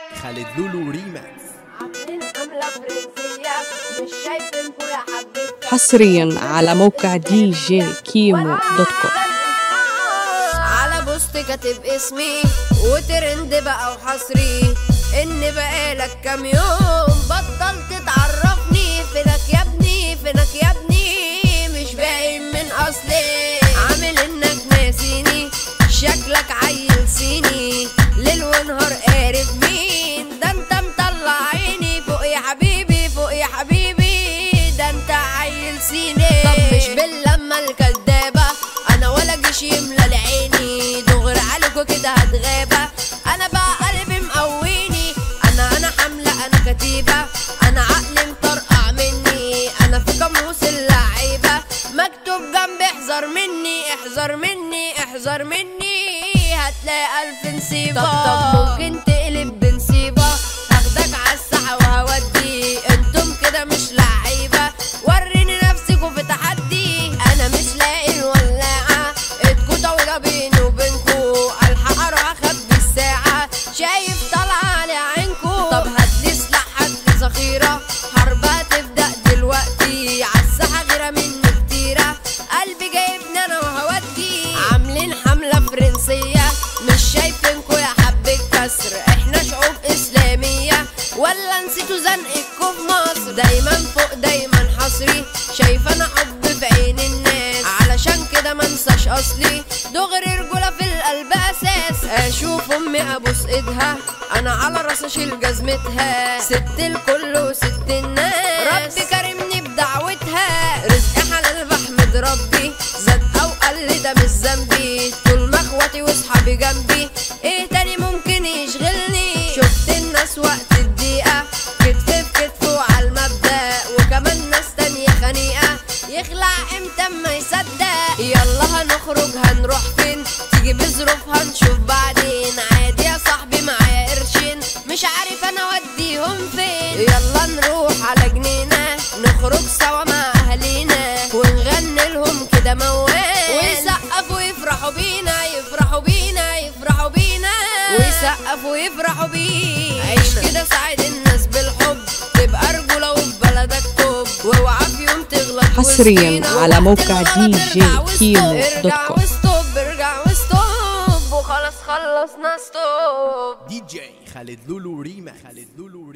خالد لولو ريماكس عاملين حملة فرنسية مش شايفينكوا يا حبيبتي حصريا على موقع دي جي كيمو دوت كوم على بوست كاتب اسمي وترند بقى وحصري ان بقالك كام يوم بطلت تعرفني فينك يا ابني فينك يا ابني مش باين من اصلي عامل انك ناسيني شكلك عيل صيني ليل ونهار قارب مين ده انت مطلع عيني فوق يا حبيبي فوق يا حبيبي ده انت عيل صيني طب مش باللمه الكدابه انا ولا جيش يملى لعيني دغري عليكوا كده هتغابة انا بقى قلبي مقويني انا انا حاملة انا كتيبة انا عقلي مطرقع مني انا في قاموس اللعيبة مكتوب جنبي احذر مني احذر مني احذر مني هتلاقي الف نصيبة طب طب ممكن تقلب بنصيبة هاخدك عالساحة وهودي انتم كده مش لعيبة وريني نفسكوا في تحدي انا مش لاقي الولاعة ايدكوا طويلة بيني وبينكوا الحق اروح اخبي الساعة شايف طالعة على عينكوا طب هاتلي سلاح هاتلي ذخيرة حرب هتبدأ دلوقتي عالساحة غيرة مني كتيرة قلبي جايبني انا وهودي عاملين حملة فرنسية مش شايفينكوا يا حبة كسر احنا شعوب اسلامية ولا نسيتوا زنقكوا في مصر دايما فوق دايما حصري شايفة انا حب في عين الناس علشان كده منساش اصلي دغري رجولة في القلب اساس اشوف امي ابوس ايدها انا على راسي اشيل جزمتها ست الكل وست الناس ربي كرمني بدعوتها رزق حلال بحمد ربي زاد او قل ده مش ذنبي طول ما اخواتي واصحابي جنبي ايه تاني ممكن يشغلني شفت الناس وقت الضيقة كتف في كتف وعلى المبدأ وكمان ناس تانية خنيقة يخلع امتى ما يصدق يلا هنخرج هنروح فين تيجي بظروفها نشوف بعدين عادي يا صاحبي معايا قرشين مش عارف انا اوديهم فين يلا نروح على جنينة نخرج سوا مع اهالينا ونغني لهم كده موال ويسقفوا ويفرحوا بينا يفرحوا بينا يفرحوا بينا ويسقفوا ويفرحوا بينا عيش كده ساعد الناس بالحب تبقى رجولة وفي بلدك توب واوعى في يوم تغلط حصرياً وسطينا على وقت موقع الغلط DJ ارجع وستوب. كيمو دوت ارجع كوم. وستوب ارجع وستوب وخلاص خلصنا ستوب دي جي خالد لولو ريماكس خالد لولو